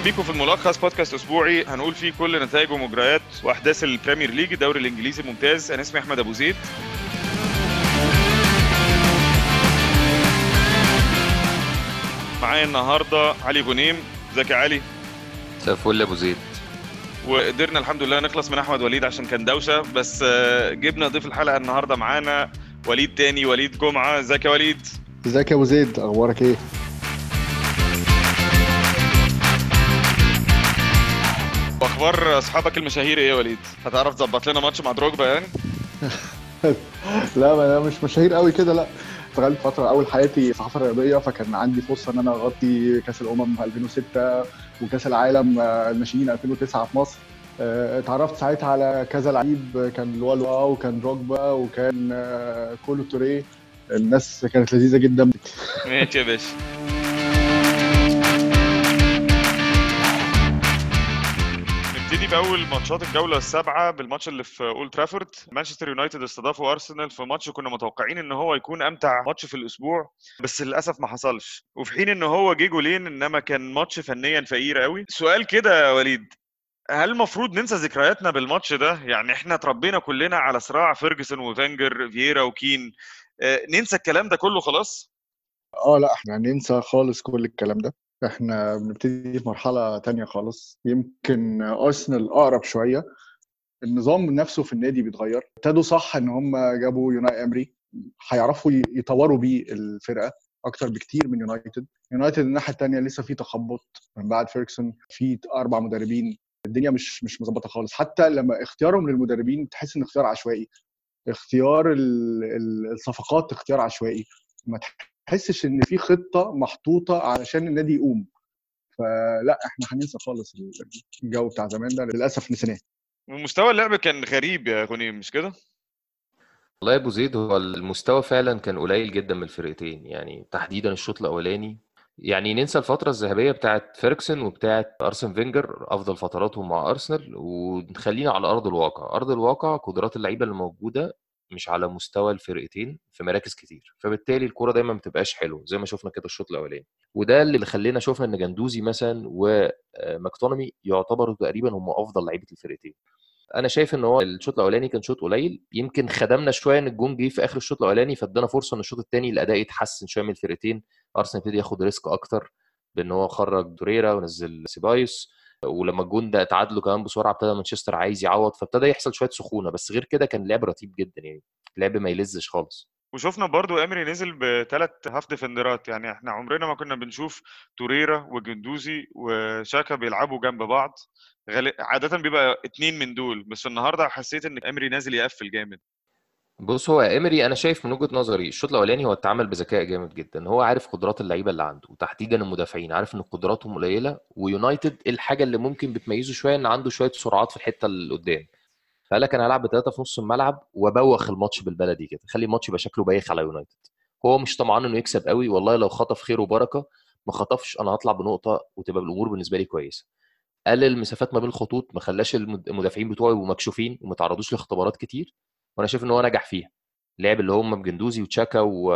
بيكم في الملخص بودكاست اسبوعي هنقول فيه كل نتائج ومجريات واحداث البريمير ليج الدوري الانجليزي الممتاز انا اسمي احمد ابو زيد معايا النهارده علي غنيم ازيك يا علي مساء الفل يا ابو زيد وقدرنا الحمد لله نخلص من احمد وليد عشان كان دوشه بس آه، جبنا ضيف الحلقه النهارده معانا وليد تاني وليد جمعه ازيك يا وليد ازيك يا ابو زيد اخبارك ايه واخبار اصحابك المشاهير ايه يا وليد هتعرف تظبط لنا ماتش مع دروجبا يعني لا ما انا مش مشاهير قوي كده لا اشتغلت فتره اول حياتي صحافه رياضيه فكان عندي فرصه ان انا اغطي كاس الامم 2006 وكاس العالم آه، الناشئين 2009 في مصر آه، اتعرفت ساعتها على كذا لعيب كان لوا لوا وكان دروجبا وكان آه، كولو توريه الناس كانت لذيذه جدا ماشي يا باشا نبتدي باول ماتشات الجوله السابعه بالماتش اللي في اولد ترافورد مانشستر يونايتد استضافوا ارسنال في ماتش كنا متوقعين ان هو يكون امتع ماتش في الاسبوع بس للاسف ما حصلش وفي حين ان هو جه جولين انما كان ماتش فنيا فقير قوي سؤال كده يا وليد هل المفروض ننسى ذكرياتنا بالماتش ده يعني احنا اتربينا كلنا على صراع فيرجسون وفانجر فييرا وكين آه، ننسى الكلام ده كله خلاص اه لا احنا ننسى خالص كل الكلام ده احنا بنبتدي في مرحله تانية خالص يمكن ارسنال اقرب شويه النظام نفسه في النادي بيتغير ابتدوا صح ان هم جابوا يوناي امري هيعرفوا ي- يطوروا بيه الفرقه اكتر بكتير من يونايتد يونايتد الناحيه الثانيه لسه في تخبط من بعد فيركسون في اربع مدربين الدنيا مش مش مظبطه خالص حتى لما اختيارهم للمدربين تحس ان اختيار عشوائي اختيار ال- ال- الصفقات اختيار عشوائي ما تحسش ان في خطه محطوطه علشان النادي يقوم فلا احنا هننسى خالص الجو بتاع زمان ده للاسف نسيناه ومستوى اللعب كان غريب يا غنيم مش كده؟ والله يا ابو زيد هو المستوى فعلا كان قليل جدا من الفرقتين يعني تحديدا الشوط الاولاني يعني ننسى الفترة الذهبية بتاعت فيركسون وبتاعت أرسن فينجر أفضل فتراتهم مع أرسنال ونخلينا على أرض الواقع أرض الواقع قدرات اللعيبة اللي موجودة مش على مستوى الفرقتين في مراكز كتير فبالتالي الكرة دايما ما بتبقاش حلوه زي ما شفنا كده الشوط الأولاني وده اللي خلينا شفنا إن جندوزي مثلا وماكتونمي يعتبروا تقريبا هم أفضل لعيبة الفرقتين انا شايف ان هو الشوط الاولاني كان شوط قليل يمكن خدمنا شويه ان الجون جه في اخر الشوط الاولاني فادانا فرصه ان الشوط الثاني الاداء يتحسن شويه من الفرقتين ارسنال ابتدي ياخد ريسك اكتر بان هو خرج دوريرا ونزل سيبايوس ولما الجون ده اتعادلوا كمان بسرعه ابتدى مانشستر عايز يعوض فابتدى يحصل شويه سخونه بس غير كده كان لعب رتيب جدا يعني لعب ما يلزش خالص وشفنا برضو امري نزل بثلاث هاف ديفندرات يعني احنا عمرنا ما كنا بنشوف توريرا وجندوزي وشاكا بيلعبوا جنب بعض غالي... عادة بيبقى اتنين من دول بس النهارده حسيت ان امري نازل يقفل جامد بص هو امري انا شايف من وجهه نظري الشوط الاولاني هو اتعامل بذكاء جامد جدا هو عارف قدرات اللعيبه اللي عنده وتحديدا المدافعين عارف ان قدراتهم قليله ويونايتد الحاجه اللي ممكن بتميزه شويه ان عنده شويه سرعات في الحته اللي قدام فقال لك انا هلعب بثلاثه في نص الملعب وابوخ الماتش بالبلدي كده خلي الماتش يبقى شكله بايخ على يونايتد هو مش طمعان انه يكسب قوي والله لو خطف خير وبركه ما خطفش انا هطلع بنقطه وتبقى الامور بالنسبه لي كويسه قلل المسافات ما بين الخطوط ما خلاش المد- المدافعين بتوعه يبقوا مكشوفين وما تعرضوش لاختبارات كتير وانا شايف ان هو نجح فيها لعب اللي هم بجندوزي وتشاكا و...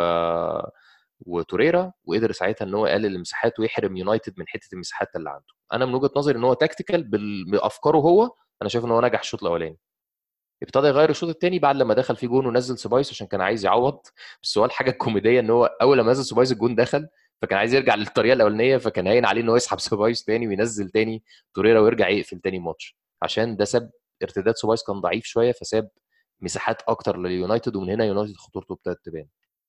وتوريرا وقدر ساعتها ان هو يقلل المساحات ويحرم يونايتد من حته المساحات اللي عنده انا من وجهه نظري ان هو تكتيكال بال- بافكاره هو انا شايف ان هو نجح الشوط الاولاني ابتدى يغير الشوط الثاني بعد لما دخل فيه جون ونزل سبايس عشان كان عايز يعوض بس هو الحاجه الكوميديه ان هو اول لما نزل سبايس الجون دخل فكان عايز يرجع للطريقه الاولانيه فكان هاين عليه ان هو يسحب سبايس تاني وينزل تاني توريرا ويرجع يقفل تاني ماتش عشان ده ساب ارتداد سبايس كان ضعيف شويه فساب مساحات اكتر لليونايتد ومن هنا يونايتد خطورته ابتدت تبان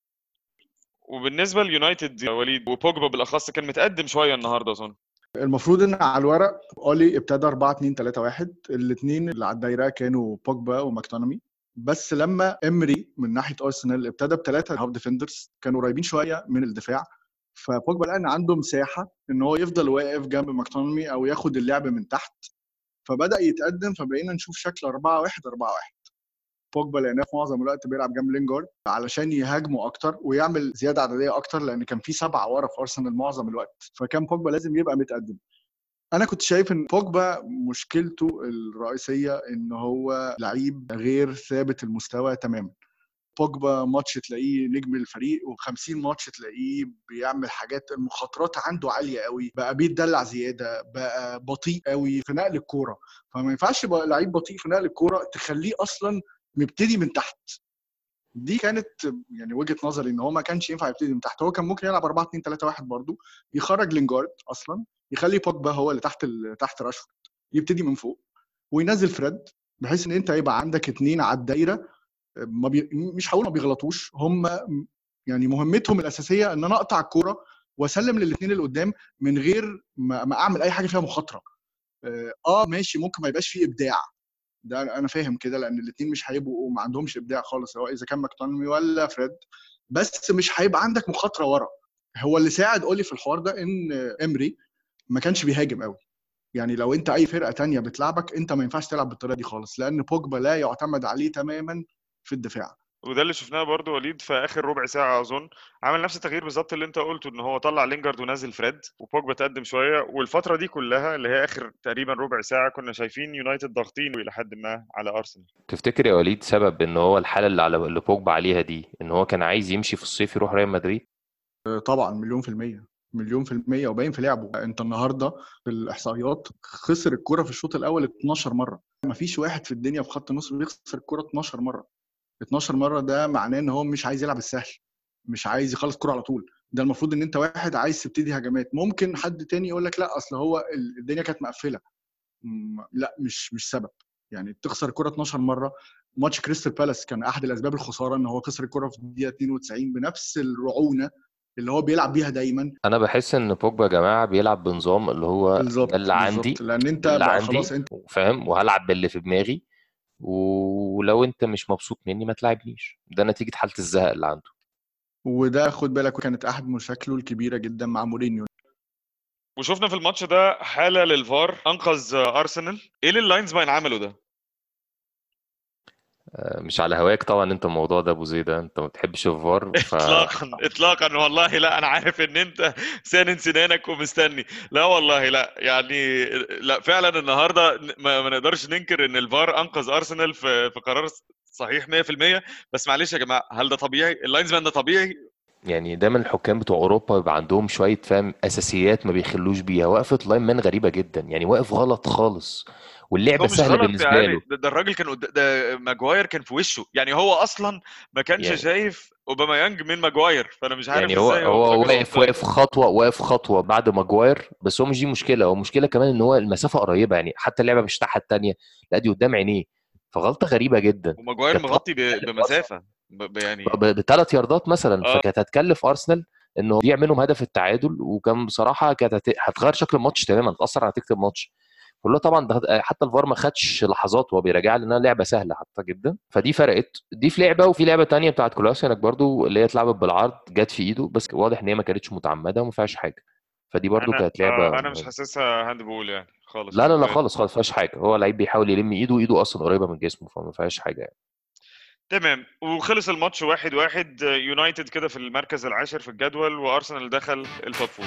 وبالنسبه ليونايتد يا وليد وبوجبا بالاخص كان متقدم شويه النهارده اظن المفروض ان على الورق اولي ابتدى 4 2 3 1 الاثنين اللي على الدايره كانوا بوجبا وماكتونامي بس لما امري من ناحيه ارسنال ابتدى بثلاثه هاف ديفندرز كانوا قريبين شويه من الدفاع فبوجبا لقى ان عنده مساحه ان هو يفضل واقف جنب ماكتونامي او ياخد اللعب من تحت فبدا يتقدم فبقينا نشوف شكل 4 1 4 1 بوجبا لقيناه في معظم الوقت بيلعب جنب لينجارد علشان يهاجموا اكتر ويعمل زياده عدديه اكتر لان كان في سبعه ورا في ارسنال معظم الوقت فكان بوجبا لازم يبقى متقدم انا كنت شايف ان بوجبا مشكلته الرئيسيه ان هو لعيب غير ثابت المستوى تماما بوجبا ماتش تلاقيه نجم الفريق و50 ماتش تلاقيه بيعمل حاجات المخاطرات عنده عاليه قوي بقى بيتدلع زياده بقى بطيء قوي في نقل الكوره فما ينفعش يبقى لعيب بطيء في نقل الكوره تخليه اصلا مبتدي من تحت دي كانت يعني وجهه نظري ان هو ما كانش ينفع يبتدي من تحت هو كان ممكن يلعب 4 2 3 1 برضه يخرج لينجارد اصلا يخلي بوجبا هو اللي تحت ال... تحت راشفورد يبتدي من فوق وينزل فريد بحيث ان انت يبقى عندك اثنين على الدايره ما بي... مش هقول ما بيغلطوش هم يعني مهمتهم الاساسيه ان انا اقطع الكوره واسلم للاثنين اللي قدام من غير ما, ما اعمل اي حاجه فيها مخاطره اه ماشي ممكن ما يبقاش فيه ابداع ده انا فاهم كده لان الاثنين مش هيبقوا ما عندهمش ابداع خالص سواء اذا كان ماكتونمي ولا فريد بس مش هيبقى عندك مخاطره ورا هو اللي ساعد اولي في الحوار ده ان امري ما كانش بيهاجم قوي يعني لو انت اي فرقه تانية بتلعبك انت ما ينفعش تلعب بالطريقه دي خالص لان بوجبا لا يعتمد عليه تماما في الدفاع وده اللي شفناه برضو وليد في اخر ربع ساعه اظن عمل نفس التغيير بالظبط اللي انت قلته ان هو طلع لينجارد ونزل فريد وبوجبا تقدم شويه والفتره دي كلها اللي هي اخر تقريبا ربع ساعه كنا شايفين يونايتد ضاغطين الى حد ما على ارسنال تفتكر يا وليد سبب ان هو الحاله اللي على اللي بوجبا عليها دي ان هو كان عايز يمشي في الصيف يروح ريال مدريد طبعا مليون في الميه مليون في المية وباين في لعبه انت النهارده في الاحصائيات خسر الكرة في الشوط الاول 12 مرة مفيش واحد في الدنيا في خط النص بيخسر الكرة 12 مرة 12 مرة ده معناه ان هو مش عايز يلعب السهل مش عايز يخلص كرة على طول ده المفروض ان انت واحد عايز تبتدي هجمات ممكن حد تاني يقول لك لا اصل هو الدنيا كانت مقفلة لا مش مش سبب يعني تخسر الكرة 12 مرة ماتش كريستال بالاس كان احد الاسباب الخساره ان هو خسر الكرة في الدقيقة 92 بنفس الرعونة اللي هو بيلعب بيها دايما انا بحس ان بوجبا يا جماعه بيلعب بنظام اللي هو بالظبط ده اللي عندي لان انت اللي بقى عندي خلاص انت فاهم وهلعب باللي في دماغي ولو انت مش مبسوط مني ما تلعبنيش ده نتيجه حاله الزهق اللي عنده وده خد بالك كانت احد مشاكله الكبيره جدا مع مورينيو وشفنا في الماتش ده حاله للفار انقذ ارسنال ايه اللي اللاينز مان عملوا ده مش على هواك طبعا انت الموضوع ده ابو زيد انت ما بتحبش الفار ف... اطلاقا اطلاقا والله لا انا عارف ان انت سانن سنانك ومستني لا والله لا يعني لا فعلا النهارده ما, ما نقدرش ننكر ان الفار انقذ ارسنال في في قرار صحيح 100% بس معلش يا جماعه هل ده طبيعي اللاينز مان ده طبيعي يعني دايما الحكام بتوع اوروبا بيبقى عندهم شويه فاهم اساسيات ما بيخلوش بيها وقفه لاين مان غريبه جدا يعني واقف غلط خالص واللعبه هو مش سهله غلط بالنسبه يعني له ده, ده الراجل كان قد... ده ماجواير كان في وشه يعني هو اصلا ما كانش يعني شايف اوباميانج من ماجواير فانا مش عارف يعني هو ازاي هو فاكر واقف اوفسايد واقف خطوه واقف خطوه بعد ماجواير بس هو مش دي مشكله هو المشكله كمان ان هو المسافه قريبه يعني حتى اللعبه مش الناحيه الثانيه لا دي قدام عينيه فغلطه غريبه جدا وماجواير كانت مغطي ب... تكلف ارسنال بمسافه ب... ب... يعني بثلاث ياردات مثلا اه فكانت هتكلف ارسنال انه يعمل منهم هدف التعادل وكان بصراحه كانت هت- هتغير شكل الماتش تماما هتاثر على نتيجه الماتش كلها طبعا ده حتى الفار ما خدش لحظات وهو بيراجع لانها لعبه سهله حتى جدا فدي فرقت دي في لعبه وفي لعبه تانية بتاعت كولاسيانك برضو اللي هي اتلعبت بالعرض جت في ايده بس واضح ان هي ما كانتش متعمده وما فيهاش حاجه فدي برضو انا كانت آه لعبه انا مش حاسسها هاند بول يعني خالص لا لا لا بالنسبه لي خالص خالص ما فيهاش حاجه هو لعيب بيحاول يلم ايده ايده اصلا قريبه من جسمه فما فيهاش حاجه يعني تمام وخلص الماتش واحد واحد يونايتد كده في المركز العاشر في الجدول وارسنال دخل التوب فور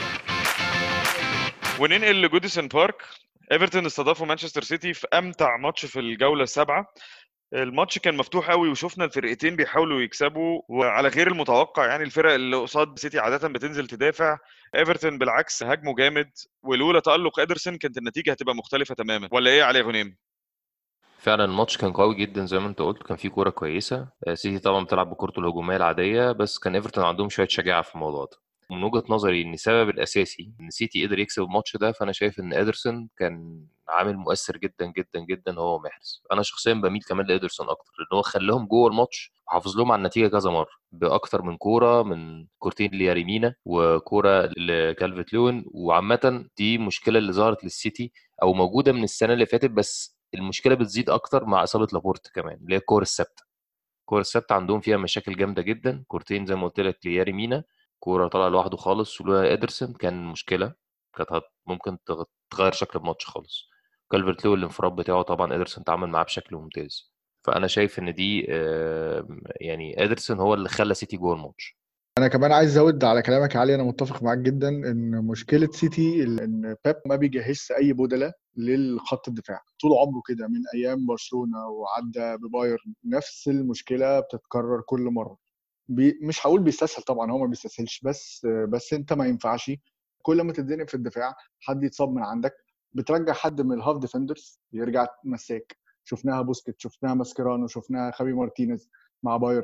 وننقل لجوديسون بارك ايفرتون استضافوا مانشستر سيتي في امتع ماتش في الجوله السابعه الماتش كان مفتوح قوي وشفنا الفرقتين بيحاولوا يكسبوا وعلى غير المتوقع يعني الفرق اللي قصاد سيتي عاده بتنزل تدافع ايفرتون بالعكس هاجموا جامد ولولا تالق ادرسون كانت النتيجه هتبقى مختلفه تماما ولا ايه علي غنيم فعلا الماتش كان قوي جدا زي ما انت قلت كان فيه كوره كويسه آه، سيتي طبعا بتلعب بكورته الهجوميه العاديه بس كان ايفرتون عندهم شويه شجاعه في الموضوع ده من وجهه نظري ان السبب الاساسي ان سيتي قدر يكسب الماتش ده فانا شايف ان ادرسون كان عامل مؤثر جدا جدا جدا هو ومحرز انا شخصيا بميل كمان لادرسون اكتر لان هو خلاهم جوه الماتش وحافظ لهم على النتيجه كذا مره باكتر من كوره من كورتين لياريمينا وكوره لكالفيت لوين وعامه دي مشكله اللي ظهرت للسيتي او موجوده من السنه اللي فاتت بس المشكله بتزيد اكتر مع اصابه لابورت كمان اللي هي الكور الثابته الكور الثابته عندهم فيها مشاكل جامده جدا كورتين زي ما قلت لك لياري مينا كوره طالعه لوحده خالص ولولا ادرسون كان مشكله كانت هت- ممكن تغ- تغير شكل الماتش خالص كالفرت لو الانفراد بتاعه طبعا ادرسون تعامل معاه بشكل ممتاز فانا شايف ان دي آه، يعني ادرسون هو اللي خلى سيتي جوه الماتش انا كمان عايز ازود على كلامك يا علي انا متفق معاك جدا ان مشكله سيتي ان بيب ما بيجهزش اي بدلاء للخط الدفاع طول عمره كده من ايام برشلونه وعدى ببايرن نفس المشكله بتتكرر كل مره بي مش هقول بيستسهل طبعا هو ما بيستسهلش بس بس انت ما ينفعش كل ما تتزنق في الدفاع حد يتصاب من عندك بترجع حد من الهاف ديفندرز يرجع مساك شفناها بوسكيت شفناها ماسكيرانو شفناها خابي مارتينيز مع بايرن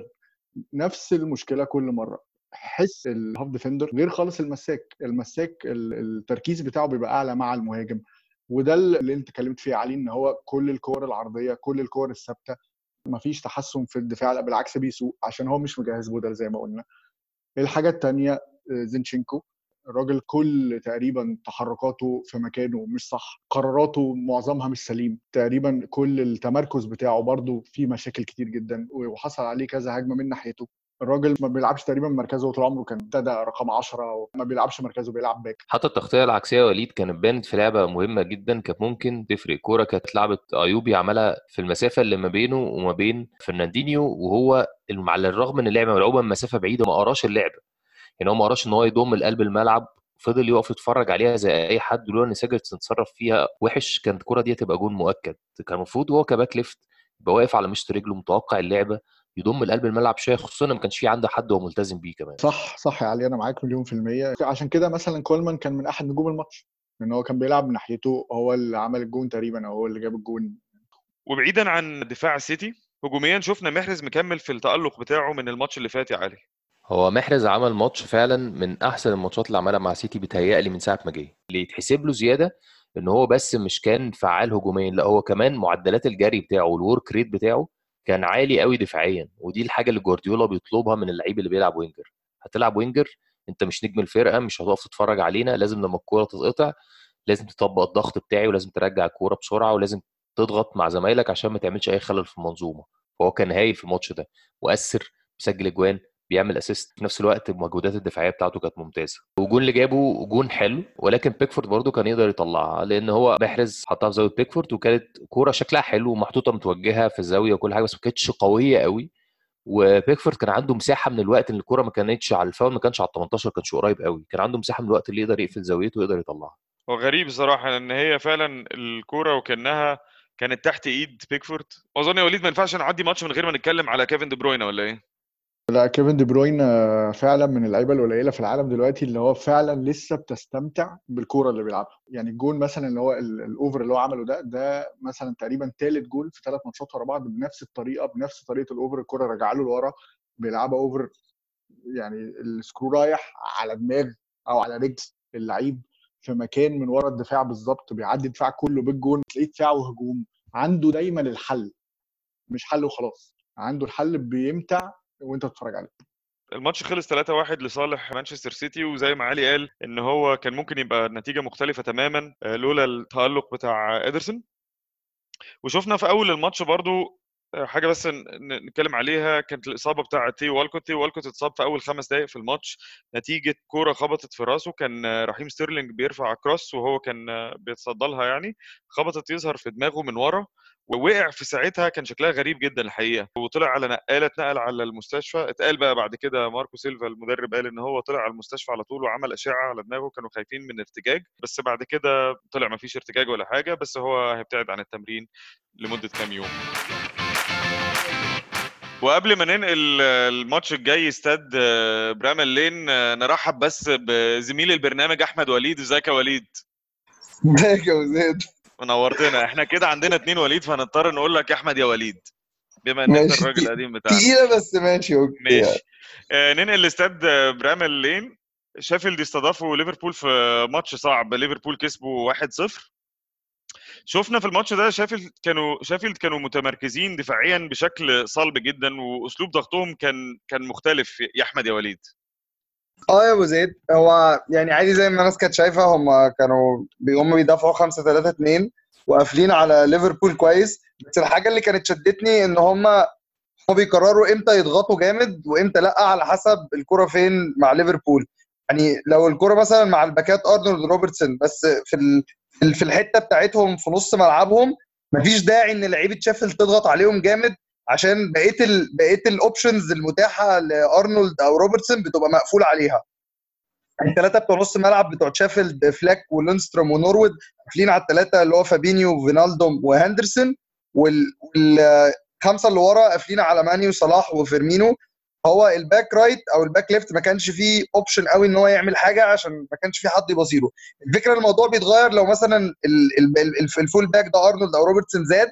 نفس المشكله كل مره حس الهاف ديفندر غير خالص المساك المساك التركيز بتاعه بيبقى اعلى مع المهاجم وده اللي انت اتكلمت فيه عليه ان هو كل الكور العرضيه كل الكور الثابته مفيش تحسن في الدفاع لا بالعكس بيسوق عشان هو مش مجهز بدل زي ما قلنا الحاجه الثانيه زينشينكو الراجل كل تقريبا تحركاته في مكانه مش صح قراراته معظمها مش سليم تقريبا كل التمركز بتاعه برضه فيه مشاكل كتير جدا وحصل عليه كذا هجمه من ناحيته الراجل ما بيلعبش تقريبا مركزه طول عمره كان ابتدى رقم 10 وما بيلعبش مركزه بيلعب باك حتى التغطيه العكسيه وليد كانت بانت في لعبه مهمه جدا كانت ممكن تفرق كوره كانت لعبه ايوبي عملها في المسافه اللي ما بينه وما بين فرناندينيو وهو على الرغم ان اللعبه ملعوبه من مسافه بعيده ما قراش اللعبه يعني هو ما قراش ان هو يضم لقلب الملعب فضل يقف يتفرج عليها زي اي حد لولا ان ساجرتس اتصرف فيها وحش كانت الكوره دي هتبقى جون مؤكد كان المفروض هو كباك ليفت يبقى واقف على مشط رجله متوقع اللعبه يضم القلب الملعب شويه خصوصا ما كانش في عنده حد هو ملتزم بيه كمان صح صح يا علي انا معاك مليون في الميه عشان كده مثلا كولمان كان من احد نجوم الماتش لان هو كان بيلعب من ناحيته هو اللي عمل الجون تقريبا او هو اللي جاب الجون وبعيدا عن دفاع السيتي هجوميا شفنا محرز مكمل في التالق بتاعه من الماتش اللي فات يا علي هو محرز عمل ماتش فعلا من احسن الماتشات اللي عملها مع سيتي بيتهيألي من ساعه ما جه اللي يتحسب له زياده ان هو بس مش كان فعال هجوميا لا هو كمان معدلات الجري بتاعه والورك ريت بتاعه كان عالي قوي دفاعيا ودي الحاجه اللي جوارديولا بيطلبها من اللعيب اللي بيلعب وينجر هتلعب وينجر انت مش نجم الفرقه مش هتقف تتفرج علينا لازم لما الكوره تتقطع لازم تطبق الضغط بتاعي ولازم ترجع الكوره بسرعه ولازم تضغط مع زمايلك عشان ما تعملش اي خلل في المنظومه فهو كان هايل في الماتش ده مؤثر بيسجل اجوان بيعمل اسيست في نفس الوقت المجهودات الدفاعيه بتاعته كانت ممتازه والجون اللي جابه جون حلو ولكن بيكفورد برده كان يقدر يطلعها لان هو محرز حطها في زاويه بيكفورد وكانت كوره شكلها حلو ومحطوطه متوجهه في الزاويه وكل حاجه بس ما كانتش قويه قوي وبيكفورد كان عنده مساحه من الوقت ان الكوره ما كانتش على الفاول ما كانش على ال 18 كانش قريب قوي كان عنده مساحه من الوقت اللي يقدر يقفل زاويته ويقدر يطلعها هو غريب بصراحه ان هي فعلا الكوره وكانها كانت تحت ايد بيكفورد واظن يا وليد ما ينفعش نعدي ماتش من غير ما نتكلم على كيفن دي بروين ولا ايه لا كيفن دي بروين فعلا من اللعيبه القليله في العالم دلوقتي اللي هو فعلا لسه بتستمتع بالكوره اللي بيلعبها يعني الجون مثلا اللي هو الاوفر اللي هو عمله ده ده مثلا تقريبا ثالث جول في ثلاث ماتشات ورا بعض بنفس الطريقه بنفس طريقه الاوفر الكوره راجعه له لورا بيلعبها اوفر يعني السكرو رايح على دماغ او على رجل اللعيب في مكان من ورا الدفاع بالظبط بيعدي الدفاع كله بالجون تلاقيه دفاع وهجوم عنده دايما الحل مش حل وخلاص عنده الحل بيمتع وانت بتتفرج عليه الماتش خلص 3-1 لصالح مانشستر سيتي وزي ما علي قال ان هو كان ممكن يبقى النتيجه مختلفه تماما لولا التالق بتاع ادرسون وشفنا في اول الماتش برضو حاجه بس نتكلم عليها كانت الاصابه بتاعه تي والكوت تي والكوت اتصاب في اول خمس دقائق في الماتش نتيجه كوره خبطت في راسه كان رحيم ستيرلينج بيرفع كروس وهو كان بيتصدى لها يعني خبطت يظهر في دماغه من ورا ووقع في ساعتها كان شكلها غريب جدا الحقيقه وطلع على نقاله اتنقل على المستشفى اتقال بقى بعد كده ماركو سيلفا المدرب قال ان هو طلع على المستشفى على طول وعمل اشعه على دماغه كانوا خايفين من ارتجاج بس بعد كده طلع ما فيش ارتجاج ولا حاجه بس هو هيبتعد عن التمرين لمده كام يوم وقبل ما ننقل الماتش الجاي استاد برامل لين نرحب بس بزميل البرنامج احمد وليد ازيك يا وليد ازيك يا زيد منورتنا احنا كده عندنا اتنين وليد فهنضطر نقول لك يا احمد يا وليد بما ان انت الراجل القديم بتاعنا تقيله بس ماشي اوكي ماشي آه ننقل لاستاد برامل لين شيفيلد استضافوا ليفربول في ماتش صعب ليفربول كسبوا 1-0 شفنا في الماتش ده شافيلد كانوا شافيلد كانوا متمركزين دفاعيا بشكل صلب جدا واسلوب ضغطهم كان كان مختلف يا احمد يا وليد اه يا ابو زيد هو يعني عادي زي ما الناس كانت شايفه هم كانوا هم بيدافعوا 5 3 2 وقافلين على ليفربول كويس بس الحاجه اللي كانت شدتني ان هم هم بيقرروا امتى يضغطوا جامد وامتى لا على حسب الكره فين مع ليفربول يعني لو الكره مثلا مع الباكات ارنولد روبرتسون بس في في الحته بتاعتهم في نص ملعبهم مفيش داعي ان لعيبه شيفيلد تضغط عليهم جامد عشان بقيه ال... بقيه الاوبشنز المتاحه لارنولد او روبرتسون بتبقى مقفول عليها الثلاثه بتوع نص الملعب بتوع تشافيلد فلاك ولونستروم ونورwood قافلين على الثلاثه اللي هو فابينيو وفينالدوم وهندرسون والخمسه اللي ورا قافلين على ماني وصلاح وفيرمينو هو الباك رايت او الباك ليفت ما كانش فيه اوبشن قوي ان هو يعمل حاجه عشان ما كانش في حد يبصيره الفكره الموضوع بيتغير لو مثلا ال- ال- ال- الفول باك ده ارنولد او روبرتسون زاد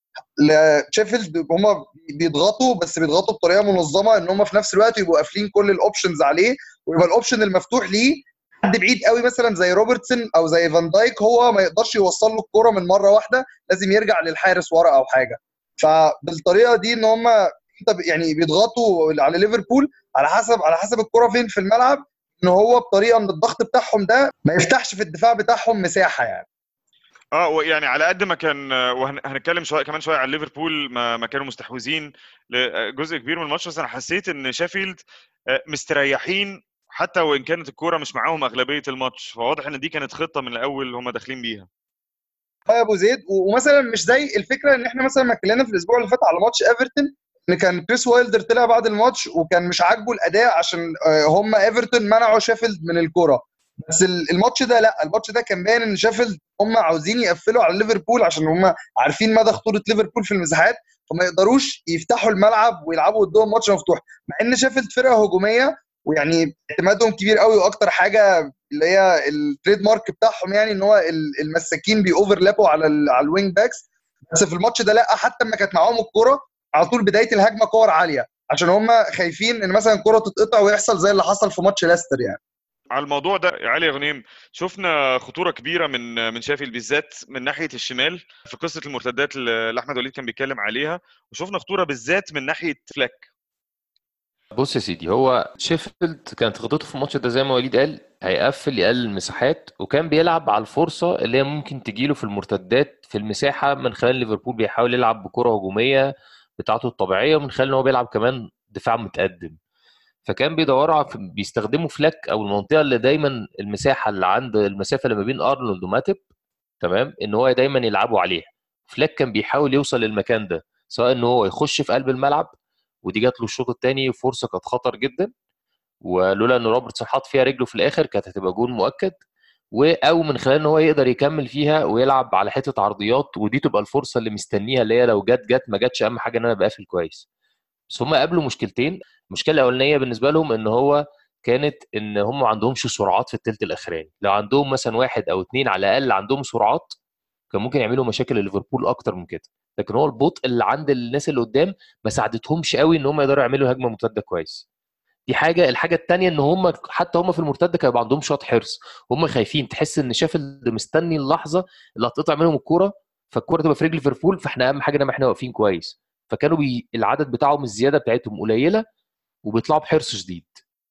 لشيفيلد هم بيضغطوا بس بيضغطوا بطريقه منظمه ان هم في نفس الوقت يبقوا قافلين كل الاوبشنز عليه ويبقى الاوبشن المفتوح ليه حد بعيد قوي مثلا زي روبرتسون او زي فان دايك هو ما يقدرش يوصل له الكوره من مره واحده لازم يرجع للحارس ورا او حاجه فبالطريقه دي ان هم انت ب- يعني بيضغطوا على ليفربول على حسب على حسب الكوره فين في الملعب ان هو بطريقه من الضغط بتاعهم ده ما يفتحش في الدفاع بتاعهم مساحه يعني اه ويعني على قد ما كان وهنتكلم شويه كمان شويه عن ليفربول ما, ما كانوا مستحوذين لجزء كبير من الماتش بس انا حسيت ان شيفيلد آه، مستريحين حتى وان كانت الكوره مش معاهم اغلبيه الماتش فواضح ان دي كانت خطه من الاول هم داخلين بيها اه يا ابو زيد و- ومثلا مش زي الفكره ان احنا مثلا ما اتكلمنا في الاسبوع اللي فات على ماتش ايفرتون ان كان كريس وايلدر طلع بعد الماتش وكان مش عاجبه الاداء عشان آه، هم ايفرتون منعوا شيفيلد من الكوره بس ال- الماتش ده لا الماتش ده كان باين ان شيفيلد هم عاوزين يقفلوا على ليفربول عشان هم عارفين مدى خطوره ليفربول في المساحات فما يقدروش يفتحوا الملعب ويلعبوا قدام ماتش مفتوح مع ان شيفيلد فرقه هجوميه ويعني اعتمادهم كبير قوي واكتر حاجه اللي هي التريد مارك بتاعهم يعني ان هو ال- المساكين بيوفرلابوا على ال على الوينج باكس بس في الماتش ده لا حتى لما كانت معاهم الكوره على طول بدايه الهجمه كور عاليه عشان هم خايفين ان مثلا الكوره تتقطع ويحصل زي اللي حصل في ماتش ليستر يعني على الموضوع ده يا علي يا غنيم شفنا خطوره كبيره من من شافيل بالذات من ناحيه الشمال في قصه المرتدات اللي احمد وليد كان بيتكلم عليها وشفنا خطوره بالذات من ناحيه فلاك بص يا سيدي هو شيفيلد كانت خطته في الماتش ده زي ما وليد قال هيقفل يقلل المساحات وكان بيلعب على الفرصه اللي هي ممكن تجيله في المرتدات في المساحه من خلال ليفربول بيحاول يلعب بكره هجوميه بتاعته الطبيعيه ومن خلال ان هو بيلعب كمان دفاع متقدم فكان بيدوروا على- بيستخدموا فلاك او المنطقه اللي دايما المساحه اللي عند المسافه اللي ما بين ارنولد وماتب تمام ان هو دايما يلعبوا عليها فلاك كان بيحاول يوصل للمكان ده سواء ان هو يخش في قلب الملعب ودي جات له الشوط الثاني فرصه كانت خطر جدا ولولا ان روبرتسون حط فيها رجله في الاخر كانت هتبقى جون مؤكد و او من خلال ان هو يقدر يكمل فيها ويلعب على حته عرضيات ودي تبقى الفرصه اللي مستنيها اللي هي لو جت جت ما جاتش اهم حاجه ان انا بقفل كويس بس هم قابلوا مشكلتين المشكله الاولانيه بالنسبه لهم ان هو كانت ان هم ما عندهمش سرعات في الثلث الاخراني لو عندهم مثلا واحد او اثنين على الاقل عندهم سرعات كان ممكن يعملوا مشاكل لليفربول اكتر من كده لكن هو البطء اللي عند الناس اللي قدام ما ساعدتهمش قوي ان هم يقدروا يعملوا هجمه مرتده كويس دي حاجه الحاجه الثانيه ان هم حتى هم في المرتده كان يبقى عندهم شوط حرص هم خايفين تحس ان شافل مستني اللحظه اللي هتقطع منهم الكوره فالكوره تبقى في رجل ليفربول فاحنا اهم حاجه ان احنا واقفين كويس فكانوا بي... العدد بتاعهم الزياده بتاعتهم قليله وبيطلعوا بحرص شديد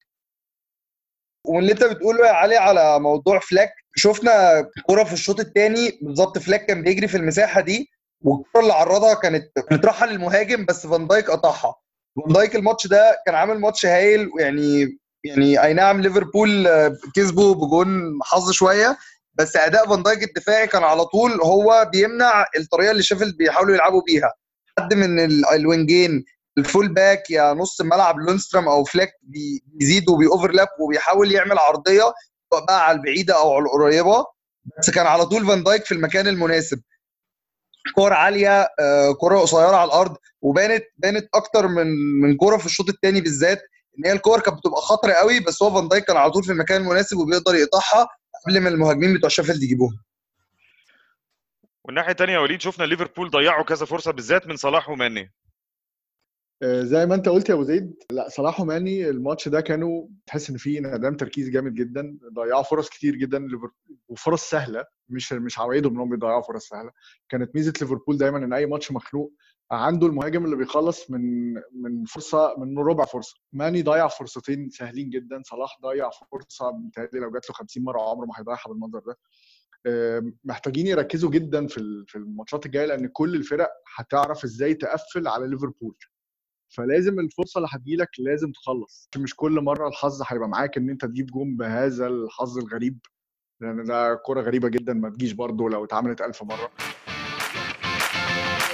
واللي انت بتقوله يا علي على موضوع فلاك شفنا كرة في الشوط الثاني بالظبط فلاك كان بيجري في المساحه دي والكرة اللي عرضها كانت كانت رايحه للمهاجم بس فان دايك قطعها فان دايك الماتش ده كان عامل ماتش هايل ويعني يعني اي نعم ليفربول آه، كسبوا بجون حظ شويه بس اداء فان دايك الدفاعي كان على طول هو بيمنع الطريقه اللي شيفيلد بيحاولوا يلعبوا بيها حد من ال- الوينجين الفول باك يا نص الملعب لونسترام او فلاك بي- بيزيد وبيوفرلاب وبيحاول يعمل عرضيه سواء بقى على البعيده او على القريبه بس كان على طول فان دايك في المكان المناسب كور عاليه آه، كره قصيره على الارض وبانت بانت اكتر من من كوره في الشوط الثاني بالذات ان هي الكور كانت بتبقى خطره قوي بس هو فان دايك كان على طول في المكان المناسب وبيقدر يقطعها قبل ما المهاجمين بتوع شيفيلد يجيبوها والناحيه الثانيه يا وليد شفنا ليفربول ضيعوا كذا فرصه بالذات من صلاح وماني آه، زي ما انت قلت يا ابو زيد لا صلاح وماني الماتش ده كانوا تحس ان فيه انعدام تركيز جامد جدا ضيعوا فرص كتير جدا ليفر- وفرص سهله مش مش عوايدهم انهم بيضيعوا فرص سهله كانت ميزه ليفربول دايما ان اي ماتش مخنوق عنده المهاجم اللي بيخلص من من فرصه من ربع فرصه ماني ضيع فرصتين سهلين جدا صلاح ضيع فرصه متهيألي لو جات له 50 مره عمره ما هيضيعها بالمنظر ده آه، محتاجين يركزوا جدا في ال- في الماتشات الجايه لان كل الفرق هتعرف ازاي تقفل على ليفربول فلازم الفرصه اللي هتجيلك لازم تخلص مش كل مره الحظ هيبقى معاك ان انت تجيب جون بهذا الحظ الغريب لان ده كرة غريبه جدا ما تجيش برضه لو اتعملت ألف مره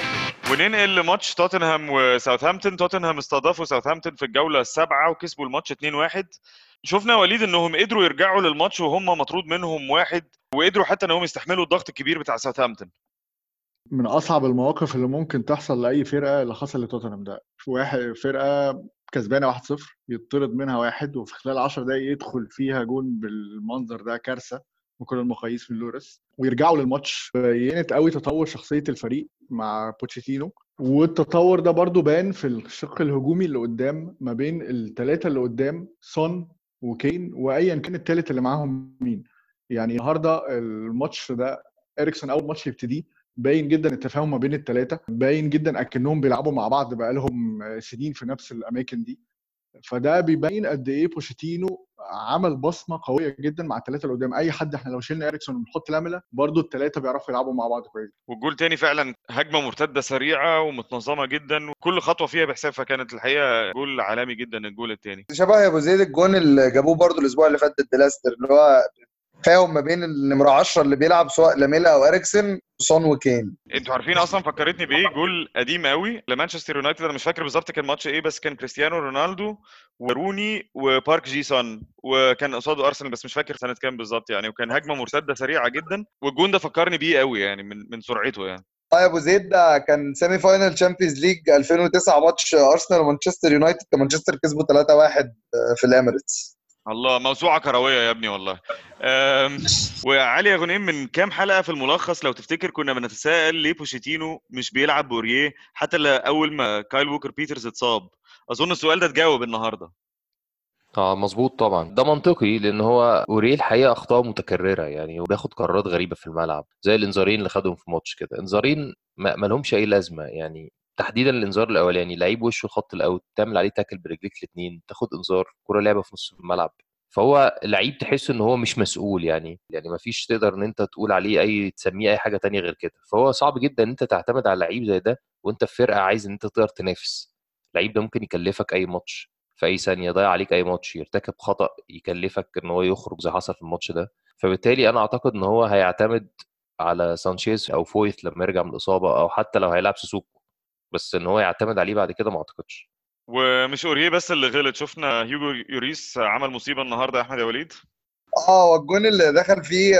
وننقل لماتش توتنهام وساوثهامبتون توتنهام استضافوا ساوثهامبتون في الجوله السابعه وكسبوا الماتش 2-1 شفنا يا وليد انهم قدروا يرجعوا للماتش وهم مطرود منهم واحد وقدروا حتى انهم يستحملوا الضغط الكبير بتاع ساوثهامبتون من اصعب المواقف اللي ممكن تحصل لاي فرقه اللي حصل لتوتنهام ده واحد فرقه كسبانه 1-0 يطرد منها واحد وفي خلال 10 دقايق يدخل فيها جون بالمنظر ده كارثه بكل المقاييس من لوريس ويرجعوا للماتش بينت قوي تطور شخصيه الفريق مع بوتشيتينو والتطور ده برضو بان في الشق الهجومي اللي قدام ما بين الثلاثه اللي قدام سون وكين وايا كان الثالث اللي معاهم مين يعني النهارده الماتش ده اريكسون اول ماتش يبتديه باين جدا التفاهم ما بين الثلاثه باين جدا اكنهم بيلعبوا مع بعض بقالهم سنين في نفس الاماكن دي فده بيبين قد ايه بوشيتينو عمل بصمه قويه جدا مع الثلاثه اللي قدام اي حد احنا لو شلنا اريكسون ونحط لاملا برضو الثلاثه بيعرفوا يلعبوا مع بعض كويس والجول تاني فعلا هجمه مرتده سريعه ومتنظمه جدا وكل خطوه فيها بحساب فكانت الحقيقه جول عالمي جدا الجول التاني شبه يا ابو زيد الجون اللي جابوه برضو الاسبوع اللي فات ضد لاستر اللي هو تفاهم ما بين النمره 10 اللي بيلعب سواء لاميلا او اريكسن سون وكين انتوا عارفين اصلا فكرتني بايه جول قديم قوي لمانشستر يونايتد انا مش فاكر بالظبط كان ماتش ايه بس كان كريستيانو رونالدو وروني وبارك جي سون وكان قصاده ارسنال بس مش فاكر سنه كام بالظبط يعني وكان هجمه مرتده سريعه جدا والجون ده فكرني بيه قوي يعني من من سرعته يعني اه يا ابو زيد ده كان سيمي فاينل تشامبيونز ليج 2009 ماتش ارسنال ومانشستر يونايتد كان مانشستر كسبوا 3-1 في الاميريتس الله موسوعه كرويه يا ابني والله وعلي يا غنيم من كام حلقه في الملخص لو تفتكر كنا بنتساءل ليه بوشيتينو مش بيلعب بوريه حتى اول ما كايل ووكر بيترز اتصاب اظن السؤال ده اتجاوب النهارده اه مظبوط طبعا ده منطقي لان هو اوريه الحقيقه اخطاء متكرره يعني وبياخد قرارات غريبه في الملعب زي الانذارين اللي خدهم في ماتش كده انذارين ما لهمش اي لازمه يعني تحديدا الانذار الاولاني لعيب وشه الخط الاوت تعمل عليه تاكل برجليك الاثنين تاخد انذار كره لعبه في نص الملعب فهو لعيب تحس ان هو مش مسؤول يعني يعني ما فيش تقدر ان انت تقول عليه اي تسميه اي حاجه تانية غير كده فهو صعب جدا ان انت تعتمد على لعيب زي ده وانت في فرقه عايز ان انت تقدر تنافس اللعيب ده ممكن يكلفك اي ماتش في اي ثانيه يضيع عليك اي ماتش يرتكب خطا يكلفك ان هو يخرج زي حصل في الماتش ده فبالتالي انا اعتقد ان هو هيعتمد على سانشيز او فويث لما يرجع من الاصابه او حتى لو هيلعب سوسوكو بس ان هو يعتمد عليه بعد كده ما اعتقدش ومش اوريه بس اللي غلط شفنا هيوجو يوريس عمل مصيبه النهارده يا احمد يا وليد اه والجون اللي دخل فيه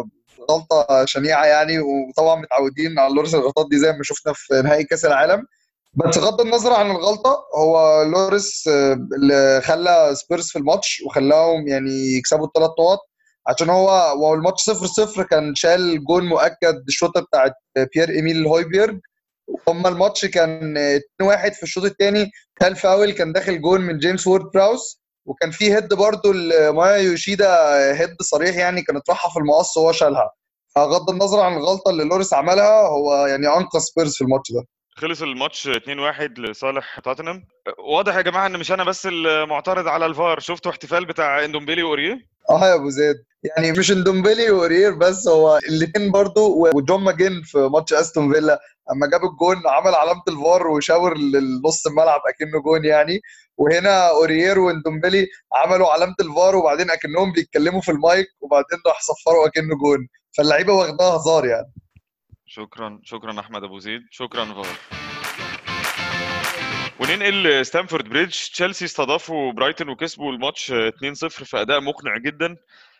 غلطه شنيعه يعني وطبعا متعودين على لوريس الغلطات دي زي ما شفنا في نهائي كاس العالم بس بغض النظر عن الغلطه هو لوريس اللي خلى سبيرز في الماتش وخلاهم يعني يكسبوا الثلاث نقط عشان هو هو الماتش 0 0 كان شال جون مؤكد الشوطه بتاعت بيير ايميل هويبيرج هما الماتش كان 2-1 في الشوط الثاني كان فاول كان داخل جون من جيمس وورد براوس وكان في هيد برضو لمايا يوشيدا هيد صريح يعني كانت رايحه في المقص وهو شالها فغض النظر عن الغلطه اللي لوريس عملها هو يعني انقذ سبيرز في الماتش ده خلص الماتش 2-1 لصالح توتنهام واضح يا جماعه ان مش انا بس المعترض على الفار شفتوا احتفال بتاع اندومبيلي واوريه اه يا ابو زيد يعني مش اندومبيلي واورير بس هو الاثنين برضو وجون ماجين في ماتش استون فيلا اما جاب الجون عمل علامه الفار وشاور لنص الملعب اكنه جون يعني وهنا اوريير واندومبيلي عملوا علامه الفار وبعدين اكنهم بيتكلموا في المايك وبعدين راح صفروا اكنه جون فاللعيبه واخداها هزار يعني شكرا شكرا احمد ابو زيد شكرا فار وننقل ستانفورد بريدج تشيلسي استضافوا برايتون وكسبوا الماتش 2-0 في اداء مقنع جدا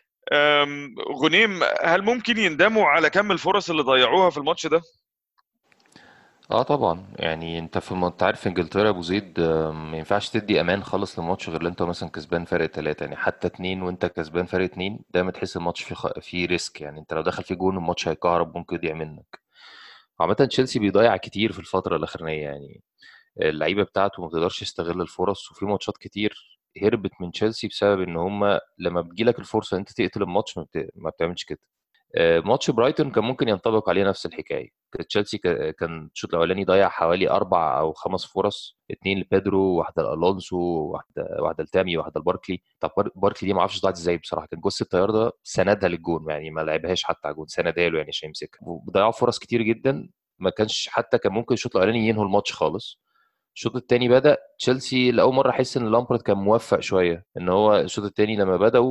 غنيم هل ممكن يندموا على كم الفرص اللي ضيعوها في الماتش ده؟ اه طبعا يعني انت في انت عارف في انجلترا يا ابو زيد ما ينفعش تدي امان خالص للماتش غير لو انت مثلا كسبان فرق ثلاثة يعني حتى اتنين وانت كسبان فرق اتنين دايما تحس الماتش فيه خ... فيه ريسك يعني انت لو دخل فيه جون الماتش هيكهرب ممكن يضيع منك عامة تشيلسي بيضيع كتير في الفترة الأخرانية يعني اللعيبة بتاعته ما بتقدرش تستغل الفرص وفي ماتشات كتير هربت من تشيلسي بسبب ان هم لما بتجيلك الفرصة انت تقتل الماتش ما, بت... ما بتعملش كده ماتش برايتون كان ممكن ينطبق عليه نفس الحكايه تشيلسي كان الشوط الاولاني ضيع حوالي اربع او خمس فرص اثنين لبيدرو واحده لالونسو واحده واحده لتامي واحده لباركلي طب باركلي دي ما اعرفش ضاعت ازاي بصراحه كان جوز الطيار ده سندها للجون يعني ما لعبهاش حتى على الجون سندها له يعني عشان يمسكها وضيعوا فرص كتير جدا ما كانش حتى كان ممكن الشوط الاولاني ينهوا الماتش خالص الشوط الثاني بدا تشيلسي لاول مره احس ان لامبرد كان موفق شويه ان هو الشوط الثاني لما بداوا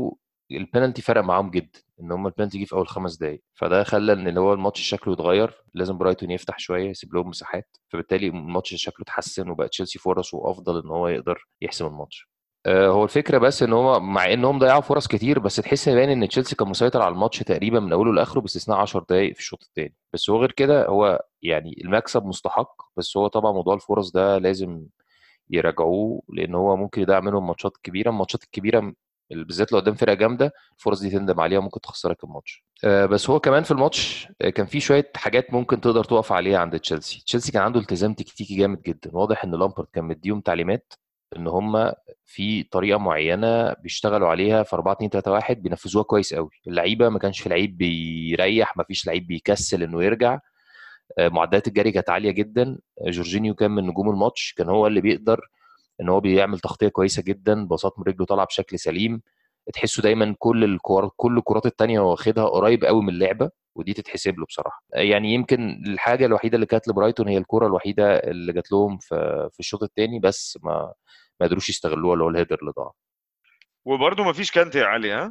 البنالتي فرق معاهم جدا ان هم البنالتي جه في اول خمس دقائق فده خلى ان اللي هو الماتش شكله يتغير لازم برايتون يفتح شويه يسيب لهم مساحات فبالتالي الماتش شكله اتحسن وبقى تشيلسي فرصه افضل ان هو يقدر يحسم الماتش آه، هو الفكره بس ان هو مع انهم ضيعوا فرص كتير بس تحس باين ان تشيلسي كان مسيطر على الماتش تقريبا من اوله لاخره باستثناء 10 دقائق في الشوط الثاني بس هو غير كده هو يعني المكسب مستحق بس هو طبعا موضوع الفرص ده لازم يراجعوه لان هو ممكن يضيع منهم ماتشات كبيره الماتشات الكبيره بالذات لو قدام فرقه جامده الفرص دي تندم عليها ممكن تخسرك الماتش آه، بس هو كمان في الماتش آه، كان في شويه حاجات ممكن تقدر تقف عليها عند تشيلسي تشيلسي كان عنده التزام تكتيكي جامد جدا واضح ان لامبرد كان مديهم تعليمات ان هم في طريقه معينه بيشتغلوا عليها في 4 2 3 1 بينفذوها كويس قوي اللعيبه ما كانش في لعيب بيريح ما فيش لعيب بيكسل انه يرجع آه، معدلات الجري كانت عاليه جدا جورجينيو كان من نجوم الماتش كان هو اللي بيقدر ان هو بيعمل تغطيه كويسه جدا باصات من رجله طالعه بشكل سليم تحسه دايما كل الكور كل الكرات الثانيه هو واخدها قريب قوي من اللعبه ودي تتحسب له بصراحه يعني يمكن الحاجه الوحيده اللي كانت لبرايتون هي الكره الوحيده اللي جات لهم في في الشوط الثاني بس ما ما قدروش يستغلوها اللي هو الهيدر اللي ضاع وبرده ما فيش كانتي يا علي ها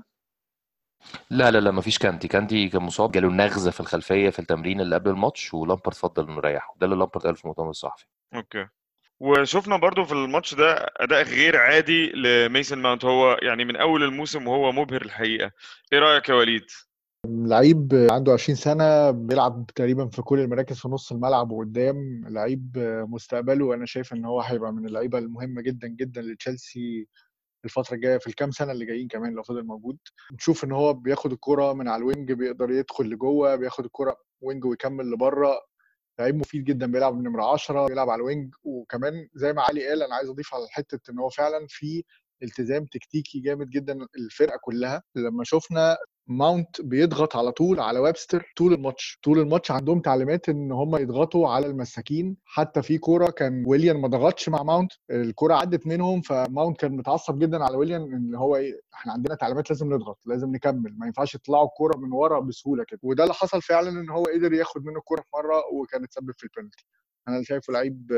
لا لا لا ما فيش كانتي كانتي كان مصاب جاله نغزه في الخلفيه في التمرين اللي قبل الماتش ولامبرد فضل انه يريحه ده اللي لامبرد قال في المؤتمر الصحفي اوكي وشفنا برضو في الماتش ده اداء غير عادي لميسن ماونت هو يعني من اول الموسم وهو مبهر الحقيقه ايه رايك يا وليد لعيب عنده 20 سنة بيلعب تقريبا في كل المراكز في نص الملعب وقدام لعيب مستقبله أنا شايف إن هو هيبقى من اللعيبة المهمة جدا جدا لتشيلسي الفترة الجاية في الكام سنة اللي جايين كمان لو فضل موجود نشوف إن هو بياخد الكرة من على الوينج بيقدر يدخل لجوه بياخد الكرة وينج ويكمل لبره لعيب مفيد جدا بيلعب نمرة 10 بيلعب على الوينج وكمان زي ما علي قال أنا عايز أضيف على حتة إن هو فعلا في التزام تكتيكي جامد جدا الفرقه كلها لما شفنا ماونت بيضغط على طول على ويبستر طول الماتش طول الماتش عندهم تعليمات ان هم يضغطوا على المساكين حتى في كوره كان ويليان ما ضغطش مع ماونت الكوره عدت منهم فماونت كان متعصب جدا على ويليان ان هو ايه احنا عندنا تعليمات لازم نضغط لازم نكمل ما ينفعش يطلعوا الكوره من ورا بسهوله كده وده اللي حصل فعلا ان هو قدر ياخد منه الكوره في مره وكان تسبب في البنالتي انا شايفه لعيب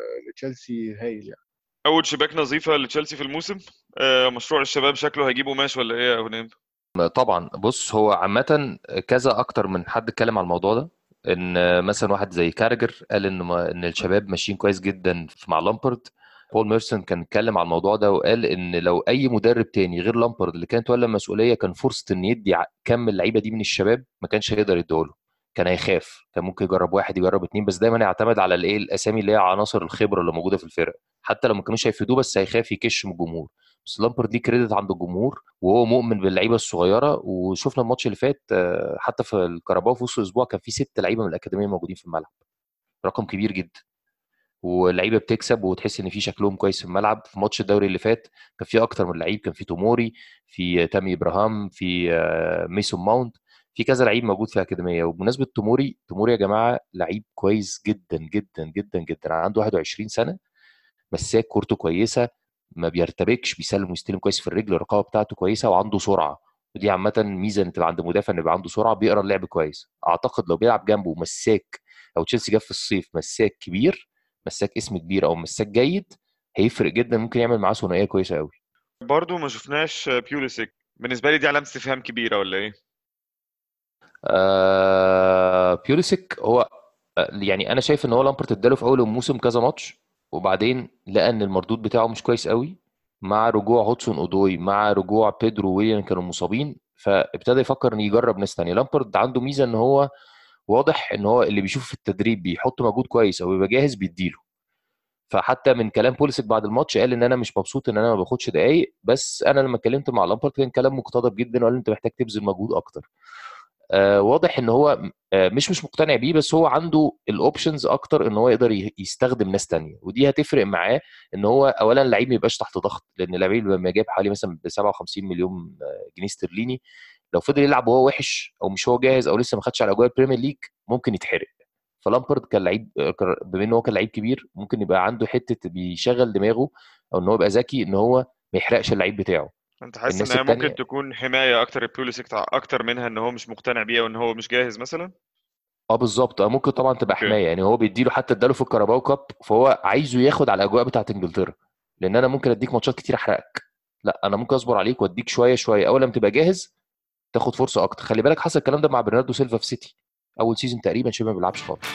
لتشيلسي هايل يعني اول شباك نظيفه لتشيلسي في الموسم آه، مشروع الشباب شكله هيجيب قماش ولا ايه يا هنام طبعا بص هو عامة كذا أكتر من حد اتكلم على الموضوع ده إن مثلا واحد زي كارجر قال إن ما إن الشباب ماشيين كويس جدا مع لامبرد بول ميرسون كان اتكلم على الموضوع ده وقال إن لو أي مدرب تاني غير لامبرد اللي كانت ولا المسؤولية كان فرصة إن يدي كم اللعيبة دي من الشباب ما كانش هيقدر يديهوله كان هيخاف كان ممكن يجرب واحد يجرب اتنين بس دايما يعتمد على الايه الاسامي اللي هي عناصر الخبره اللي موجوده في الفرق حتى لو ما كانوش هيفيدوه بس هيخاف يكش من الجمهور بس لامبرد ليه كريدت عند الجمهور وهو مؤمن باللعيبه الصغيره وشفنا الماتش اللي فات آه، حتى في الكهرباء في وسط الاسبوع كان في ست لعيبه من الاكاديميه موجودين في الملعب رقم كبير جدا واللعيبه بتكسب وتحس ان في شكلهم كويس في الملعب في ماتش الدوري اللي فات كان في اكتر من لعيب كان في توموري في تامي ابراهام في آه، ميسون ماونت في كذا لعيب موجود في الاكاديميه وبمناسبه توموري توموري يا جماعه لعيب كويس جدا جدا جدا جدا عنده 21 سنه مساك كورته كويسه ما بيرتبكش بيسلم ويستلم كويس في الرجل الرقابه بتاعته كويسه وعنده سرعه ودي عامه ميزه ان تبقى عند مدافع ان يبقى عنده سرعه بيقرا اللعب كويس اعتقد لو بيلعب جنبه مساك او تشيلسي جاب في الصيف مساك كبير مساك اسم كبير او مساك جيد هيفرق جدا ممكن يعمل معاه ثنائيه كويسه قوي برضه ما شفناش بيوليسيك بالنسبه لي دي علامه استفهام كبيره ولا ايه آه بيوليسيك هو آه، يعني انا شايف ان هو لامبرت اداله في اول الموسم كذا ماتش وبعدين لقى ان المردود بتاعه مش كويس قوي مع رجوع هودسون اودوي مع رجوع بيدرو ويليام كانوا مصابين فابتدى يفكر ان يجرب ناس ثانيه لامبرد عنده ميزه ان هو واضح ان هو اللي بيشوف في التدريب بيحط مجهود كويس او بيبقى جاهز بيديله فحتى من كلام بوليسك بعد الماتش قال ان انا مش مبسوط ان انا ما باخدش دقايق بس انا لما اتكلمت مع لامبرد كان كلام مقتضب جدا وقال انت محتاج تبذل مجهود اكتر آه واضح ان هو آه مش مش مقتنع بيه بس هو عنده الاوبشنز اكتر ان هو يقدر يستخدم ناس تانية ودي هتفرق معاه ان هو اولا اللعيب ما يبقاش تحت ضغط لان اللعيب لما جاب حوالي مثلا ب 57 مليون آه، جنيه استرليني لو فضل يلعب وهو وحش او مش هو جاهز او لسه ما خدش على اجواء البريمير ليج ممكن يتحرق فلامبرد كان لعيب آه، بما ان هو كان لعيب كبير ممكن يبقى عنده حته بيشغل دماغه او ان هو يبقى ذكي ان هو ما يحرقش اللعيب بتاعه انت حاسس ان هي ممكن تكون حمايه اكتر البوليسيك اكتر منها ان هو مش مقتنع بيها وان هو مش جاهز مثلا اه بالظبط اه ممكن طبعا تبقى حمايه يعني هو بيديله حتى اداله في الكاراباو كاب فهو عايزه ياخد على الاجواء بتاعت انجلترا لان انا ممكن اديك ماتشات كتير احرقك لا انا ممكن اصبر عليك واديك شويه شويه اول لما تبقى جاهز تاخد فرصه اكتر خلي بالك حصل الكلام ده مع برناردو سيلفا في سيتي اول سيزون تقريبا شبه ما بيلعبش خالص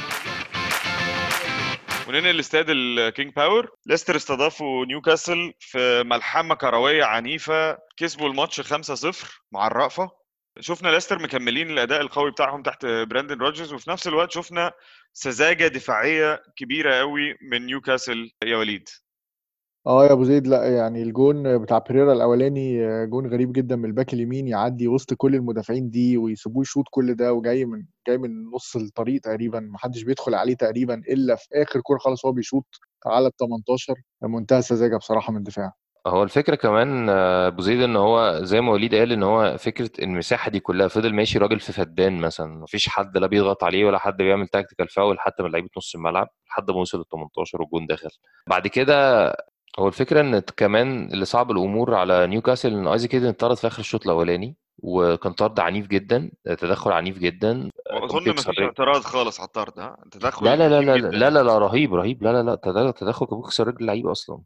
وننقل لاستاد الكينج باور ليستر استضافوا نيوكاسل في ملحمه كرويه عنيفه كسبوا الماتش 5-0 مع الرأفه شفنا ليستر مكملين الاداء القوي بتاعهم تحت براندن روجرز وفي نفس الوقت شفنا سذاجه دفاعيه كبيره قوي من نيوكاسل يا وليد اه يا ابو زيد لا يعني الجون بتاع بيريرا الاولاني جون غريب جدا من الباك اليمين يعدي وسط كل المدافعين دي ويسيبوه يشوط كل ده وجاي من جاي من نص الطريق تقريبا ما حدش بيدخل عليه تقريبا الا في اخر كوره خالص هو بيشوط على ال 18 منتهى السذاجه بصراحه من الدفاع هو الفكره كمان آه، ابو زيد ان هو زي ما وليد قال ان هو فكره المساحه دي كلها فضل ماشي راجل في فدان مثلا مفيش حد لا بيضغط عليه ولا حد بيعمل تاكتيكال فاول حتى من لعيبه نص الملعب لحد ما وصل ال 18 والجون دخل بعد كده هو الفكره ان كمان اللي صعب الامور على نيوكاسل ان ايزي كده انطرد في اخر الشوط الاولاني وكان طرد عنيف جدا تدخل عنيف جدا واظن ما فيش اعتراض خالص على الطرد ها تدخل لا لا لا لا كتير لا جداً. لا, لا رهيب رهيب لا لا لا تدخل تدخل كان بيكسر رجل اللعيب اصلا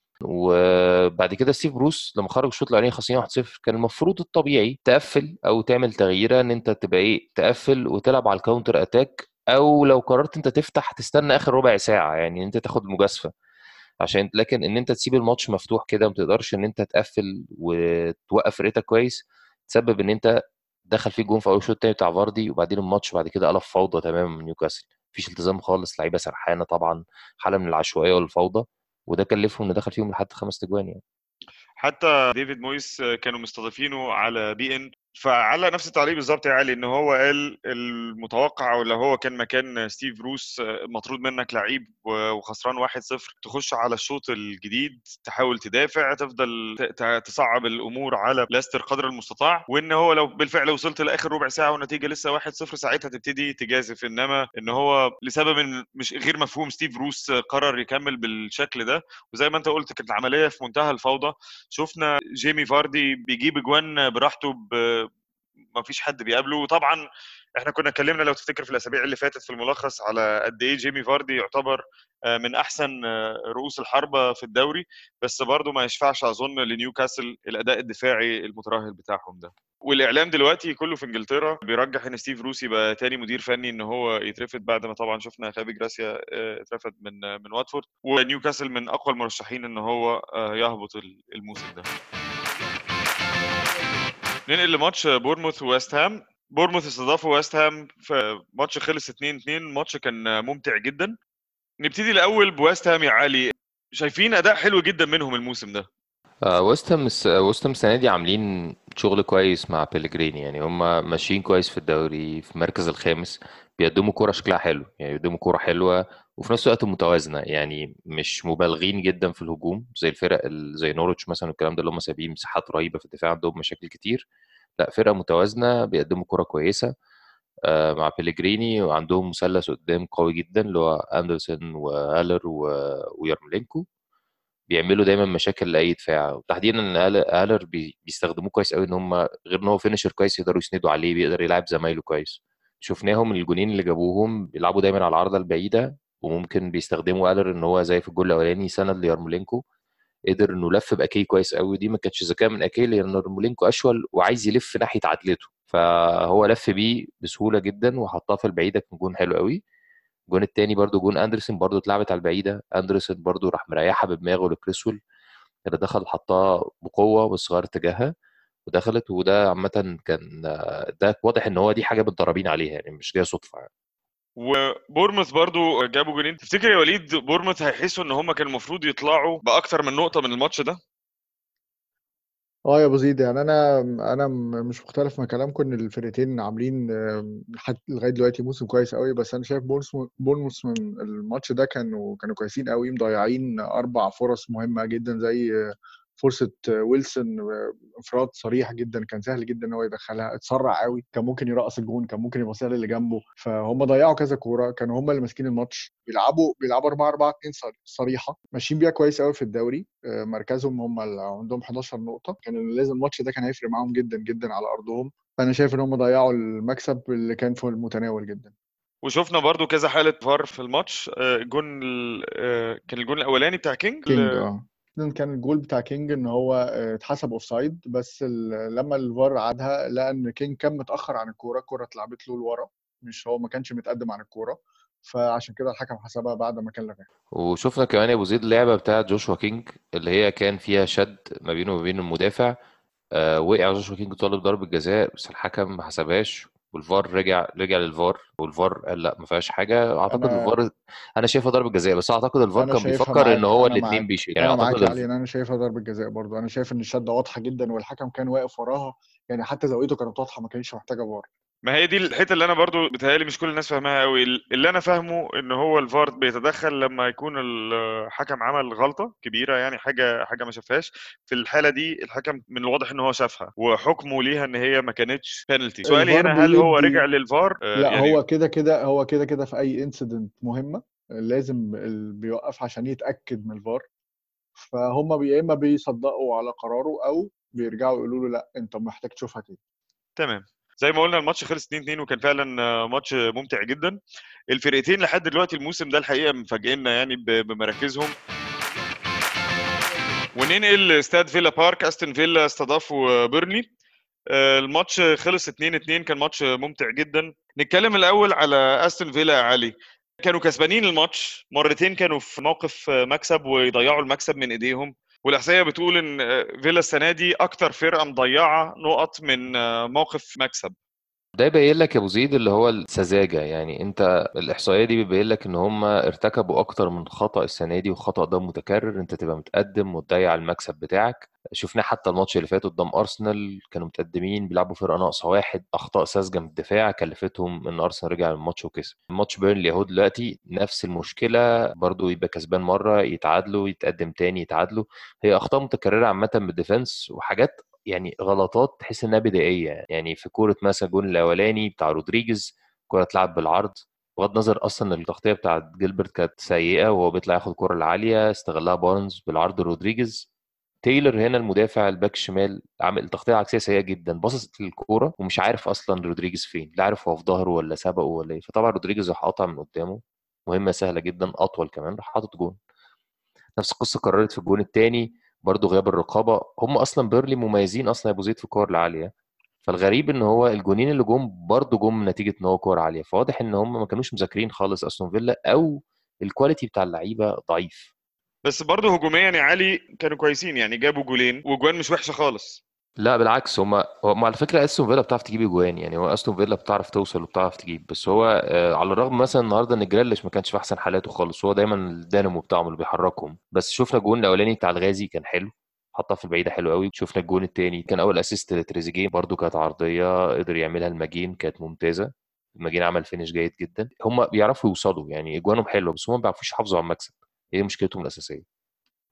وبعد كده ستيف بروس لما خرج الشوط الاولاني خسرين 1-0 كان المفروض الطبيعي تقفل او تعمل تغييره ان انت تبقى ايه تقفل وتلعب على الكاونتر اتاك او لو قررت انت تفتح تستنى اخر ربع ساعه يعني انت تاخد المجازفه عشان لكن ان انت تسيب الماتش مفتوح كده وما تقدرش ان انت تقفل وتوقف فرقتك كويس تسبب ان انت دخل فيك جون في اول الشوط التاني بتاع فاردي وبعدين الماتش بعد كده قلب فوضى تماما من نيوكاسل مفيش التزام خالص لعيبه سرحانه طبعا حاله من العشوائيه والفوضى وده كلفهم ان دخل فيهم لحد خمس تجوان يعني حتى ديفيد مويس كانوا مستضيفينه على بي ان فعلق نفس التعليق بالظبط يا علي ان هو قال المتوقع ولا هو كان مكان ستيف بروس مطرود منك لعيب وخسران 1-0 تخش على الشوط الجديد تحاول تدافع تفضل ت- تصعب الامور على ليستر قدر المستطاع وان هو لو بالفعل وصلت لاخر ربع ساعه والنتيجه لسه 1-0 ساعتها تبتدي تجازف انما ان هو لسبب مش غير مفهوم ستيف بروس قرر يكمل بالشكل ده وزي ما انت قلت كانت العمليه في منتهى الفوضى شفنا جيمي فاردي بيجيب اجوان براحته ب... ما فيش حد بيقابله وطبعا احنا كنا اتكلمنا لو تفتكر في الاسابيع اللي فاتت في الملخص على قد ايه جيمي فاردي يعتبر آه، من احسن آه، رؤوس الحربه في الدوري بس برضه ما يشفعش اظن لنيوكاسل الاداء الدفاعي المترهل بتاعهم ده والاعلام دلوقتي كله في انجلترا بيرجح ان ستيف روسي يبقى تاني مدير فني ان هو يترفد بعد ما طبعا شفنا خابي جراسيا آه، اترفد من آه، من واتفورد ونيوكاسل من اقوى المرشحين ان هو آه، يهبط الموسم ده ننقل لماتش بورموث وويست هام بورموث استضافوا ويست هام في ماتش خلص 2-2 الماتش كان ممتع جدا نبتدي الاول بويست هام يا علي شايفين اداء حلو جدا منهم الموسم ده آه، ويست هام الس- ويست هام السنه دي عاملين شغل كويس مع بيلجريني يعني هم ماشيين كويس في الدوري في المركز الخامس بيقدموا كوره شكلها حلو يعني بيقدموا كوره حلوه وفي نفس الوقت متوازنه يعني مش مبالغين جدا في الهجوم زي الفرق ال- زي نورwich مثلا والكلام ده اللي هم سايبين مساحات رهيبه في الدفاع عندهم مشاكل كتير لا فرقه متوازنه بيقدموا كوره كويسه آه، مع بيلجريني وعندهم مثلث قدام قوي جدا اللي هو اندرسون والر و- ويرملينكو بيعملوا دايما مشاكل لاي دفاع وتحديدا ان آل- الر بي- بيستخدموه كويس قوي ان هم غير ان هو فينشر كويس يقدروا يسندوا عليه بيقدر يلعب زمايله كويس شفناهم الجونين اللي جابوهم بيلعبوا دايما على العارضه البعيده وممكن بيستخدموا الر ان هو زي في الجول الاولاني سند ليرمولينكو قدر انه لف باكيه كويس قوي دي ما كانتش ذكاء من اكيه لان يرمولينكو اشول وعايز يلف ناحيه عدلته فهو لف بيه بسهوله جدا وحطها في البعيده كان جون حلو قوي الجون التاني برضو جون اندرسون برضو اتلعبت على البعيده اندرسون برضو راح مريحها بدماغه لكريسول اللي دخل حطها بقوه بس غير اتجاهها ودخلت وده عامه كان ده واضح ان هو دي حاجه متدربين عليها يعني مش جايه صدفه يعني. وبورموث برضو جابوا جولين تفتكر يا وليد بورموث هيحسوا ان هم كان المفروض يطلعوا باكتر من نقطه من الماتش ده اه يا ابو زيد يعني انا انا م- مش مختلف مع كلامكم ان الفرقتين عاملين آم، لحد لغايه دلوقتي موسم كويس قوي بس انا شايف بورنموث بورنموث من الماتش ده كانوا كانوا كويسين قوي مضيعين اربع فرص مهمه جدا زي آه، فرصه آه، ويلسون آه، انفراد صريح جدا كان سهل جدا ان هو يدخلها اتسرع قوي كان ممكن يرقص الجون كان ممكن يبصيها للي جنبه فهم ضيعوا كذا كوره كانوا هم اللي ماسكين الماتش بيلعبوا بيلعبوا 4 4 2 صريحه ماشيين بيها كويس قوي في الدوري آه، مركزهم هم اللي عندهم 11 نقطه كان لازم الماتش ده كان هيفرق معاهم جدا جدا على ارضهم فانا شايف ان هم ضيعوا المكسب اللي كان في المتناول جدا وشفنا برضو كذا حاله فار في الماتش آه، الجون ال- آه، كان الجون الاولاني بتاع كينج كينج ل- اه كان الجول بتاع كينج ان هو آه، اتحسب اوف سايد بس ال- لما الفار عادها لقى ان كينج كان متاخر عن الكوره الكوره اتلعبت له لورا مش هو ما كانش متقدم عن الكوره فعشان كده الحكم حسبها بعد ما كان لغاها وشفنا كمان يا ابو زيد اللعبه بتاعت جوشوا كينج اللي هي كان فيها شد ما بينه وما بين المدافع آه وقع جوشوا كينج طالب ضربه جزاء بس الحكم ما حسبهاش والفار رجع رجع للفار والفار قال لا ما فيهاش حاجه اعتقد انا الفار انا شايفها ضربه جزاء بس اعتقد الفار انا كان شايفها بيفكر ان معاك هو انا الاثنين معاك بيشيل يعني انا معاك اعتقد يا الف... علي ان انا شايفها ضربه جزاء برضو انا شايف ان الشده واضحه جدا والحكم كان واقف وراها يعني حتى زاويته كانت واضحه ما كانش محتاجه فار ما هي دي الحته اللي انا برضو بتهيألي مش كل الناس فاهماها قوي اللي انا فاهمه ان هو الفار بيتدخل لما يكون الحكم عمل غلطه كبيره يعني حاجه حاجه ما شافهاش في الحاله دي الحكم من الواضح ان هو شافها وحكمه ليها ان هي ما كانتش بينالتي سؤالي الفار هنا هل هو بيدي رجع للفار آه، لا يعني هو كده كده هو كده كده في اي انسيدنت مهمه لازم ال- بيوقف عشان يتاكد من الفار فهم بي- يا اما بيصدقوا على قراره او بيرجعوا يقولوا له لا انت محتاج تشوفها تاني تمام زي ما قلنا الماتش خلص 2 2 وكان فعلا آه، ماتش ممتع جدا الفرقتين لحد دلوقتي الموسم ده الحقيقه مفاجئنا يعني ب- بمراكزهم وننقل استاد فيلا بارك استون فيلا استضافوا بيرنلي آه، الماتش خلص 2 2 كان ماتش ممتع جدا نتكلم الاول على استون فيلا يا علي كانوا كسبانين الماتش مرتين كانوا في موقف مكسب ويضيعوا المكسب من ايديهم والاحصائيه بتقول ان فيلا السنه دي اكتر فرقه مضيعه نقط من موقف مكسب ده يبين لك يا ابو زيد اللي هو السذاجه يعني انت الاحصائيه دي بيبين لك ان هم ارتكبوا اكتر من خطا السنه دي والخطا ده متكرر انت تبقى متقدم وتضيع المكسب بتاعك شفناه حتى الماتش اللي فات قدام ارسنال كانوا متقدمين بيلعبوا فرقه ناقصه واحد اخطاء ساذجه من الدفاع كلفتهم ان ارسنال رجع الماتش وكسب الماتش بيرنلي اهو دلوقتي نفس المشكله برضو يبقى كسبان مره يتعادلوا يتقدم تاني يتعادلوا هي اخطاء متكرره عامه بالديفنس وحاجات يعني غلطات تحس انها بدائيه يعني في كوره مثلا الجون الاولاني بتاع رودريجيز كوره اتلعب بالعرض بغض النظر اصلا التغطيه بتاعت جيلبرت كانت سيئه وهو بيطلع ياخد الكره العاليه استغلها بارنز بالعرض رودريجيز تايلر هنا المدافع الباك الشمال عامل تغطيه عكسيه سيئه جدا باصص للكوره ومش عارف اصلا رودريجيز فين لا عارف هو في ظهره ولا سبقه ولا ايه فطبعا رودريجيز راح قاطع من قدامه مهمه سهله جدا اطول كمان راح حاطط جون نفس القصه قررت في الجون الثاني برضه غياب الرقابه هم اصلا بيرلي مميزين اصلا يا ابو زيد في الكور العاليه فالغريب ان هو الجونين اللي جم برضه جم نتيجه ان هو كور عاليه فواضح ان هم ما كانوش مذاكرين خالص استون فيلا او الكواليتي بتاع اللعيبه ضعيف بس برضه هجوميا يا علي كانوا كويسين يعني جابوا جولين وجوان مش وحشه خالص لا بالعكس هم هم على فكره استون فيلا بتعرف تجيب اجوان يعني هو استون فيلا بتعرف توصل وبتعرف تجيب بس هو آه، على الرغم مثلا النهارده ان جريليش ما كانش في احسن حالاته خالص هو دايما الدينامو بتاعهم اللي بيحركهم بس شفنا الجون الاولاني بتاع الغازي كان حلو حطها في البعيده حلو قوي شفنا الجون الثاني كان اول اسيست لتريزيجيه برده كانت عرضيه قدر يعملها الماجين كانت ممتازه الماجين عمل فينش جيد جدا هم بيعرفوا يوصلوا يعني اجوانهم حلوه بس هم ما بيعرفوش يحافظوا على المكسب هي مشكلتهم الاساسيه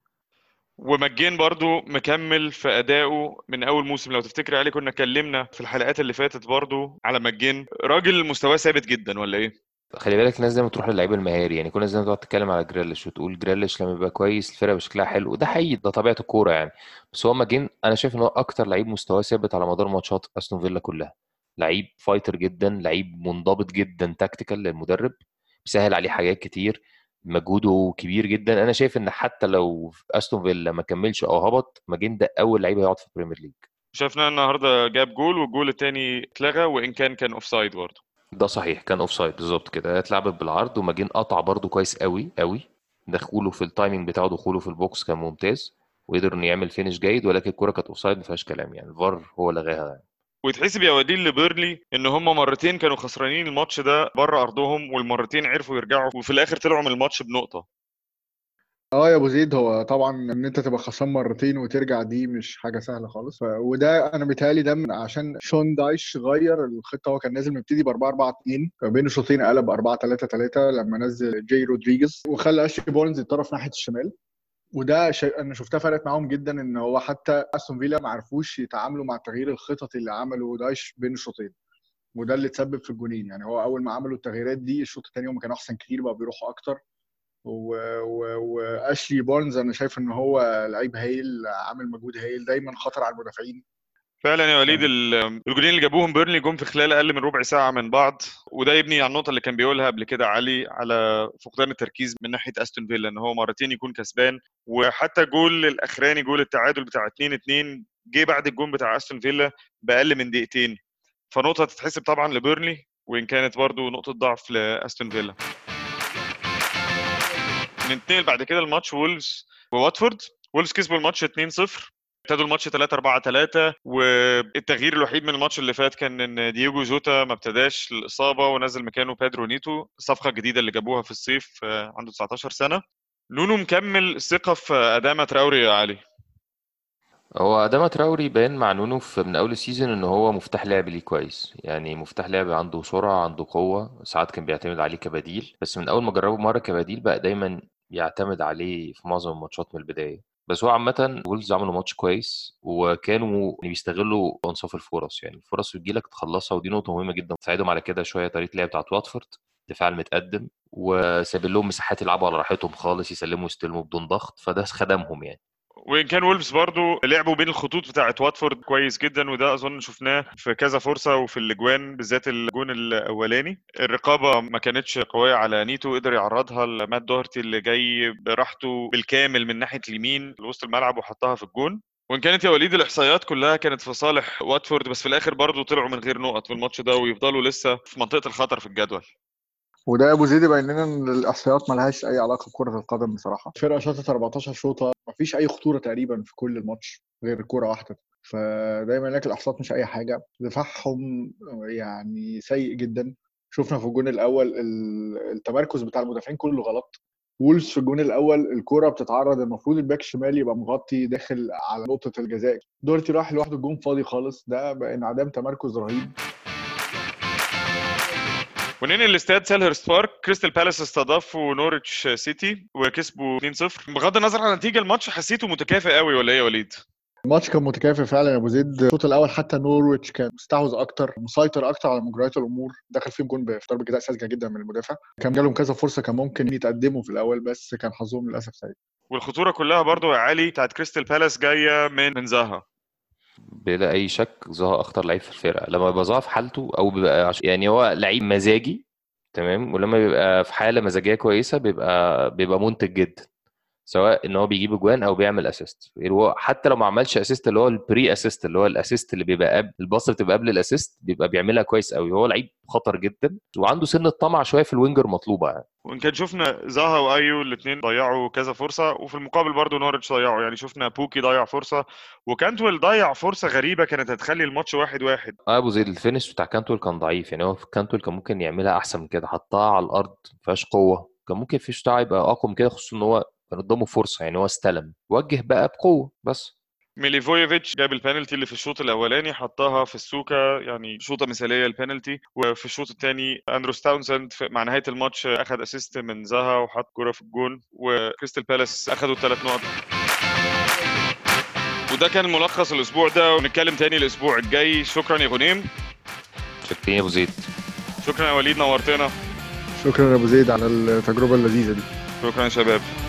ومجين برضو مكمل في ادائه من اول موسم لو تفتكر علي كنا اتكلمنا في الحلقات اللي فاتت برضو على مجين راجل مستواه ثابت جدا ولا ايه خلي بالك الناس دايما تروح للعيب المهاري يعني كل الناس دايما تقعد تتكلم على جريليش وتقول جريليش لما يبقى كويس الفرقه بشكلها حلو وده حقيقي ده طبيعه الكوره يعني بس هو ماجين انا شايف ان هو اكتر لعيب مستواه ثابت على مدار ماتشات استون فيلا كلها لعيب فايتر جدا لعيب منضبط جدا تكتيكال للمدرب بيسهل عليه حاجات كتير مجهوده كبير جدا انا شايف ان حتى لو في استون فيلا ما كملش او هبط ماجين ده اول لعيب هيقعد في البريمير ليج شفنا النهارده جاب جول والجول الثاني اتلغى وان كان كان اوف سايد برضه ده صحيح كان اوف سايد بالظبط كده اتلعبت بالعرض وماجين قطع برده كويس قوي قوي دخوله في التايمنج بتاعه دخوله في البوكس كان ممتاز وقدر انه يعمل فينش جيد ولكن الكوره كانت اوف سايد ما فيهاش كلام يعني الفار هو لغاها يعني. ويتحسب يا وديل لبيرلي ان هم مرتين كانوا خسرانين الماتش ده بره ارضهم والمرتين عرفوا يرجعوا وفي الاخر طلعوا من الماتش بنقطه اه يا ابو زيد هو طبعا ان انت تبقى خسران مرتين وترجع دي مش حاجه سهله خالص ف... وده انا بيتهيألي ده من عشان شون دايش غير الخطه هو كان نازل مبتدي ب 4 4 2 بين شوطين قلب 4 3 3 لما نزل جاي رودريجيز وخلى اشلي بولنز يتطرف ناحيه الشمال وده شيء انا شفتها فرقت معاهم جدا ان هو حتى استون فيلا ما عرفوش يتعاملوا مع تغيير الخطط اللي عمله دايش بين الشوطين وده اللي تسبب في الجونين يعني هو اول ما عملوا التغييرات دي الشوط الثاني هم كانوا احسن كتير بقى بيروحوا اكتر و- و- واشلي بارنز انا شايف ان هو لعيب هايل عامل مجهود هايل دايما خطر على المدافعين فعلا يا وليد ال- الجولين اللي جابوهم بيرنلي جم في خلال اقل من ربع ساعه من بعض وده يبني على النقطه اللي كان بيقولها قبل كده علي على فقدان التركيز من ناحيه استون فيلا ان هو مرتين يكون كسبان وحتى جول الاخراني جول التعادل بتاع 2 2 جه بعد الجون بتاع استون فيلا باقل من دقيقتين فنقطه تتحسب طبعا لبيرنلي وان كانت برضو نقطه ضعف لاستون فيلا ننتقل بعد كده لماتش وولفز وواتفورد وولفز كسبوا الماتش 2-0 ابتدوا الماتش 3 4 3 والتغيير الوحيد من الماتش اللي فات كان ان دييجو جوتا ما ابتداش الاصابه ونزل مكانه بيدرو نيتو الصفقه الجديده اللي جابوها في الصيف آه، عنده 19 سنه نونو مكمل ثقه في ادامه تراوري يا علي هو أداما تراوري باين مع نونو في من أول السيزون إن هو مفتاح لعب ليه كويس يعني مفتاح لعب عنده سرعة عنده قوة ساعات كان بيعتمد عليه كبديل بس من أول ما جربه مرة كبديل بقى دايما يعتمد عليه في معظم الماتشات من البداية بس هو عامة وولفز عملوا ماتش كويس وكانوا بيستغلوا انصاف الفرص يعني الفرص بتجيلك تخلصها ودي نقطة مهمة جدا تساعدهم على كده شوية طريقة اللعب بتاعت واتفورد دفاع المتقدم وساب لهم مساحات يلعبوا على راحتهم خالص يسلموا ويستلموا بدون ضغط فده خدمهم يعني وان كان وولفز برضو لعبوا بين الخطوط بتاعه واتفورد كويس جدا وده اظن شفناه في كذا فرصه وفي الاجوان بالذات الجون الاولاني الرقابه ما كانتش قويه على نيتو قدر يعرضها لمات دوهرتي اللي جاي براحته بالكامل من ناحيه اليمين لوسط الملعب وحطها في الجون وان كانت يا وليد الاحصائيات كلها كانت في صالح واتفورد بس في الاخر برضو طلعوا من غير نقط في الماتش ده ويفضلوا لسه في منطقه الخطر في الجدول وده يا ابو زيد يبين لنا ان الاحصائيات ملهاش اي علاقه بكره القدم بصراحه الفرقه شاطت 14 شوطه مفيش اي خطوره تقريبا في كل الماتش غير كوره واحده فدايما لك الاحصائيات مش اي حاجه دفاعهم يعني سيء جدا شفنا في الجون الاول ال- التمركز بتاع المدافعين كله غلط وولز في الجون الاول الكوره بتتعرض المفروض الباك الشمال يبقى مغطي داخل على نقطه الجزاء دورتي راح لوحده الجون فاضي خالص ده بقى انعدام تمركز رهيب وننقل الاستاد سيلهرست بارك كريستال بالاس استضافوا نورتش سيتي وكسبوا 2-0 بغض النظر عن النتيجه الماتش حسيته متكافئ قوي ولا ايه يا وليد؟ الماتش كان متكافئ فعلا يا ابو زيد الشوط الاول حتى نورويتش كان مستحوذ اكتر مسيطر اكتر على مجريات الامور دخل فيهم جون بضربه جزاء ساذجه جدا من المدافع كان جالهم كذا فرصه كان ممكن يتقدموا في الاول بس كان حظهم للاسف سيء والخطوره كلها برضو يا علي بتاعت كريستال بالاس جايه من من زاها بلا اي شك زها اخطر لعيب في الفرقه لما بيبقى زها في حالته او بيبقى عش... يعني هو لعيب مزاجي تمام ولما بيبقى في حاله مزاجيه كويسه بيبقى بيبقى منتج جدا سواء ان هو بيجيب اجوان او بيعمل اسيست هو حتى لو ما عملش اسيست اللي هو البري اسيست اللي هو الاسيست اللي بيبقى قبل الباص اللي بتبقى قبل الاسيست بيبقى بيعملها كويس قوي هو لعيب خطر جدا وعنده سن الطمع شويه في الوينجر مطلوبه يعني وان كان شفنا زاها وايو الاثنين ضيعوا كذا فرصه وفي المقابل برضو نورتش ضيعوا يعني شفنا بوكي ضيع فرصه وكانتويل ضيع فرصه غريبه كانت هتخلي الماتش واحد واحد اه ابو زيد الفينش بتاع كانتول كان ضعيف يعني هو كانتول كان ممكن يعملها احسن من كده حطها على الارض ما فيهاش قوه كان ممكن الفيش بتاعه يبقى اقوى من كده خصوصا ان هو كان قدامه فرصه يعني هو استلم وجه بقى بقوه بس ميليفويفيتش جاب البنالتي اللي في الشوط الاولاني حطها في السوكا يعني شوطه مثاليه البنالتي وفي الشوط الثاني اندروس تاونسند في- مع نهايه الماتش اخذ اسيست من زها وحط كوره في الجون وكريستال بالاس اخذوا الثلاث نقط وده كان ملخص الاسبوع ده ونتكلم تاني الاسبوع الجاي شكرا يا غنيم شكرا يا ابو زيد شكرا يا وليد نورتنا شكرا يا ابو زيد على التجربه اللذيذه دي شكرا يا شباب